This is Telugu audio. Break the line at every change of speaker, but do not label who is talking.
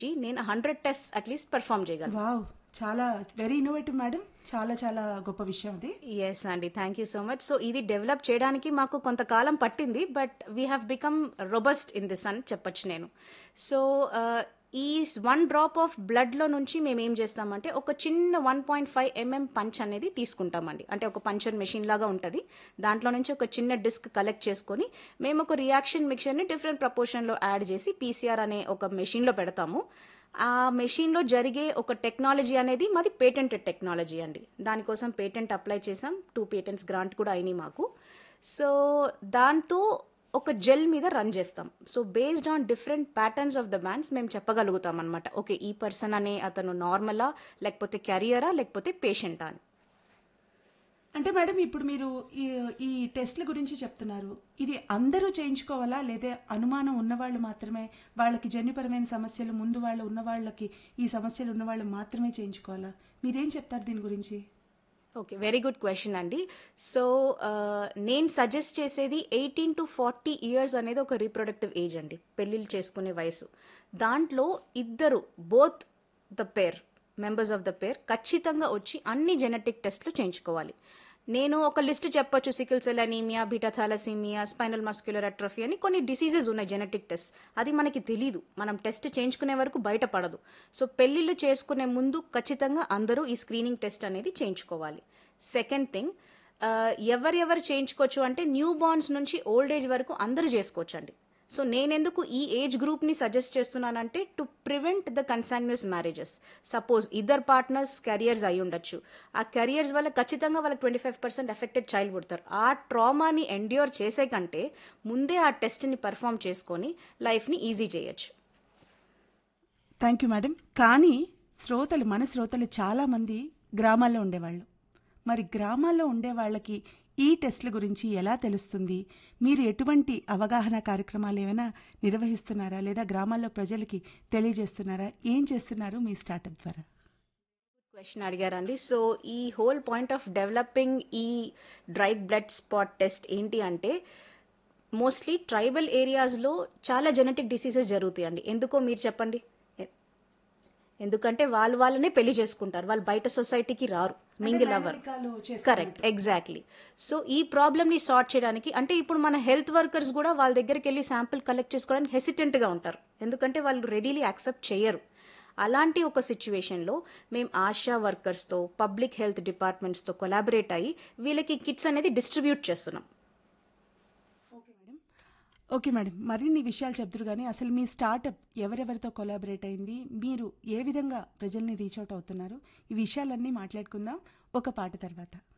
నేను హండ్రెడ్ టెస్ట్ అట్లీస్ట్ పర్ఫామ్ చేయగలను
వావ్ చాలా వెరీ ఇన్నోవేటివ్ మేడం చాలా చాలా గొప్ప విషయం అది
ఎస్ అండి thank you so much so ఇది డెవలప్ చేయడానికి మాకు కొంతకాలం పట్టింది but we have become robust in this అని చెప్పొచ్చు నేను సో ఈ వన్ డ్రాప్ ఆఫ్ బ్లడ్లో నుంచి మేము ఏం చేస్తామంటే ఒక చిన్న one point five MM punch అనేది తీసుకుంటామండి అంటే ఒక పంచర్ మెషిన్ లాగా ఉంటుంది దాంట్లో నుంచి ఒక చిన్న డిస్క్ కలెక్ట్ చేసుకొని మేము ఒక రియాక్షన్ మిక్చర్ని డిఫరెంట్ ప్రపోర్షన్లో యాడ్ చేసి పీసీఆర్ అనే ఒక మెషిన్లో పెడతాము ఆ మెషిన్లో జరిగే ఒక టెక్నాలజీ అనేది మాది పేటెంటెడ్ టెక్నాలజీ అండి దానికోసం పేటెంట్ అప్లై చేసాం టూ పేటెంట్స్ గ్రాంట్ కూడా అయినాయి మాకు సో దాంతో ఒక జెల్ మీద రన్ చేస్తాం so based on different patterns of the bands మేము చెప్పగలుగుతాం అనమాట ఓకే ఈ పర్సన్ అనే అతను నార్మలా లేకపోతే క్యారియరా లేకపోతే పేషెంటా అని
అంటే మేడం ఇప్పుడు మీరు ఈ ఈ టెస్ట్ల గురించి చెప్తున్నారు ఇది అందరూ చేయించుకోవాలా లేదా అనుమానం ఉన్నవాళ్ళు మాత్రమే వాళ్ళకి జన్యుపరమైన సమస్యలు ముందు వాళ్ళు ఉన్న వాళ్ళకి ఈ సమస్యలు ఉన్న వాళ్ళు మాత్రమే చేయించుకోవాలా మీరేం చెప్తారు దీని గురించి
ఓకే వెరీ గుడ్ క్వశ్చన్ అండి సో నేను సజెస్ట్ చేసేది ఎయిటీన్ టు ఫార్టీ ఇయర్స్ అనేది ఒక రీప్రొడక్టివ్ ఏజ్ అండి పెళ్ళిళ్ళు చేసుకునే వయసు దాంట్లో ఇద్దరు both the pair members of the pair ఖచ్చితంగా వచ్చి అన్ని జెనెటిక్ టెస్ట్లు చేయించుకోవాలి నేను ఒక లిస్ట్ చెప్పొచ్చు sickle cell anaemia beta thalassaemia spinal muscular atrophy అని కొన్ని డిసీజెస్ ఉన్నాయి జెనెటిక్ టెస్ట్ అది మనకి తెలీదు మనం టెస్ట్ చేయించుకునే వరకు బయటపడదు సో పెళ్లిళ్ళు చేసుకునే ముందు ఖచ్చితంగా అందరూ ఈ స్క్రీనింగ్ టెస్ట్ అనేది చేయించుకోవాలి సెకండ్ థింగ్ ఎవరెవరు చేయించుకోవచ్చు అంటే న్యూ బార్న్స్ నుంచి ఓల్డ్ ఏజ్ వరకు అందరూ చేసుకోవచ్చు అండి సో నేనెందుకు ఈ ఏజ్ గ్రూప్ని సజెస్ట్ చేస్తున్నానంటే to prevent the consanguineous marriages suppose ఇద్దరు పార్ట్నర్స్ కెరియర్స్ అయి ఉండొచ్చు ఆ కెరియర్స్ వల్ల ఖచ్చితంగా వాళ్ళకి twenty five percent affected child పుడతారు ఆ ట్రామాని ఎండ్యూర్ చేసే కంటే ముందే ఆ టెస్ట్ని పర్ఫామ్ చేసుకొని లైఫ్ని ఈజీ చేయొచ్చు
థ్యాంక్ యూ మేడం కానీ శ్రోతలు మన శ్రోతలు చాలామంది గ్రామాల్లో ఉండేవాళ్ళు మరి గ్రామాల్లో ఉండే వాళ్ళకి ఈ టెస్ట్ల గురించి ఎలా తెలుస్తుంది మీరు ఎటువంటి అవగాహన కార్యక్రమాలు ఏమైనా నిర్వహిస్తున్నారా లేదా గ్రామాల్లో ప్రజలకి తెలియజేస్తున్నారా ఏం చేస్తున్నారు మీ స్టార్టప్ ద్వారా
క్వశ్చన్ అడిగారండి సో ఈ హోల్ పాయింట్ ఆఫ్ డెవలపింగ్ ఈ డ్రైడ్ బ్లడ్ స్పాట్ టెస్ట్ ఏంటి అంటే మోస్ట్లీ ట్రైబల్ ఏరియాస్లో చాలా జెనెటిక్ డిసీజెస్ జరుగుతాయండి ఎందుకో మీరు చెప్పండి ఎ- ఎందుకంటే వాళ్ళు వాళ్ళనే పెళ్లి చేసుకుంటారు వాళ్ళు బయట సొసైటీకి రారు మింగిల్ అవ్వరు కరెక్ట్ ఎగ్జాక్ట్లీ సో ఈ ప్రాబ్లమ్ని సార్ట్ చేయడానికి అంటే ఇప్పుడు మన హెల్త్ వర్కర్స్ కూడా వాళ్ళ దగ్గరికి వెళ్ళి శాంపిల్ కలెక్ట్ చేసుకోవడానికి హెసిటెంట్గా ఉంటారు ఎందుకంటే వాళ్ళు రెడీలీ యాక్సెప్ట్ చేయరు అలాంటి ఒక సిచ్యువేషన్లో మేము ఆశా వర్కర్స్తో పబ్లిక్ హెల్త్ డిపార్ట్మెంట్స్తో కొలాబరేట్ అయ్యి వీళ్ళకి కిట్స్ అనేది డిస్ట్రిబ్యూట్ చేస్తున్నాం
ఓకే మేడం మరిన్ని విషయాలు చెప్తురు కానీ అసలు మీ స్టార్టప్ ఎవరెవరితో కొలాబరేట్ అయింది మీరు ఏ విధంగా ప్రజల్ని రీచ్ అవుట్ అవుతున్నారు ఈ విషయాలన్నీ మాట్లాడుకుందాం ఒక పాట తర్వాత